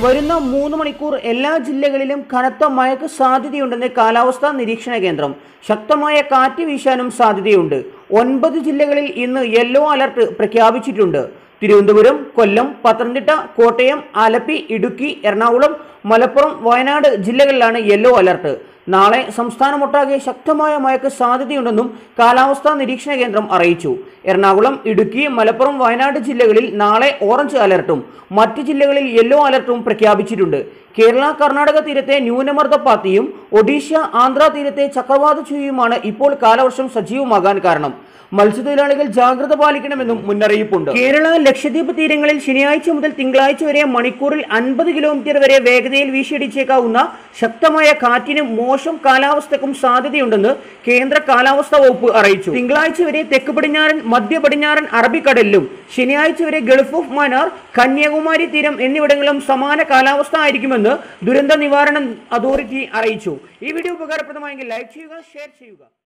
വരുന്ന മൂന്ന് മണിക്കൂർ എല്ലാ ജില്ലകളിലും കനത്ത മഴയ്ക്ക് സാധ്യതയുണ്ടെന്ന് കാലാവസ്ഥാ നിരീക്ഷണ കേന്ദ്രം ശക്തമായ കാറ്റ് വീശാനും സാധ്യതയുണ്ട് ഒൻപത് ജില്ലകളിൽ ഇന്ന് യെല്ലോ അലർട്ട് പ്രഖ്യാപിച്ചിട്ടുണ്ട് തിരുവനന്തപുരം കൊല്ലം പത്തനംതിട്ട കോട്ടയം ആലപ്പി ഇടുക്കി എറണാകുളം മലപ്പുറം വയനാട് ജില്ലകളിലാണ് യെല്ലോ അലർട്ട് നാളെ സംസ്ഥാനമൊട്ടാകെ ശക്തമായ മഴയ്ക്ക് സാധ്യതയുണ്ടെന്നും കാലാവസ്ഥാ നിരീക്ഷണ കേന്ദ്രം അറിയിച്ചു എറണാകുളം ഇടുക്കി മലപ്പുറം വയനാട് ജില്ലകളിൽ നാളെ ഓറഞ്ച് അലർട്ടും മറ്റ് ജില്ലകളിൽ യെല്ലോ അലർട്ടും പ്രഖ്യാപിച്ചിട്ടുണ്ട് കേരള കർണാടക തീരത്തെ ന്യൂനമർദ്ദപ്പാത്തിയും ഒഡീഷ ആന്ധ്ര തീരത്തെ ചക്രവാത ചുഴിയുമാണ് ഇപ്പോൾ കാലവർഷം സജീവമാകാൻ കാരണം മത്സ്യത്തൊഴിലാളികൾ ജാഗ്രത പാലിക്കണമെന്നും മുന്നറിയിപ്പുണ്ട് കേരള ലക്ഷദ്വീപ് തീരങ്ങളിൽ ശനിയാഴ്ച മുതൽ തിങ്കളാഴ്ച വരെ മണിക്കൂറിൽ അൻപത് കിലോമീറ്റർ വരെ വേഗതയിൽ വീശിയടിച്ചേക്കാവുന്ന ശക്തമായ കാറ്റിനും മോശം കാലാവസ്ഥക്കും സാധ്യതയുണ്ടെന്ന് കേന്ദ്ര കാലാവസ്ഥാ വകുപ്പ് അറിയിച്ചു തിങ്കളാഴ്ച വരെ തെക്ക് പടിഞ്ഞാറൻ മധ്യ പടിഞ്ഞാറൻ അറബിക്കടലിലും ശനിയാഴ്ച വരെ ഗൾഫ് ഓഫ് മനാർ കന്യാകുമാരി തീരം എന്നിവിടങ്ങളിലും സമാന കാലാവസ്ഥ ആയിരിക്കുമെന്ന് ദുരന്ത നിവാരണ അതോറിറ്റി അറിയിച്ചു ഈ വീഡിയോ ഉപകാരപ്രദമായെങ്കിൽ ലൈക്ക് ചെയ്യുക ഷെയർ ചെയ്യുക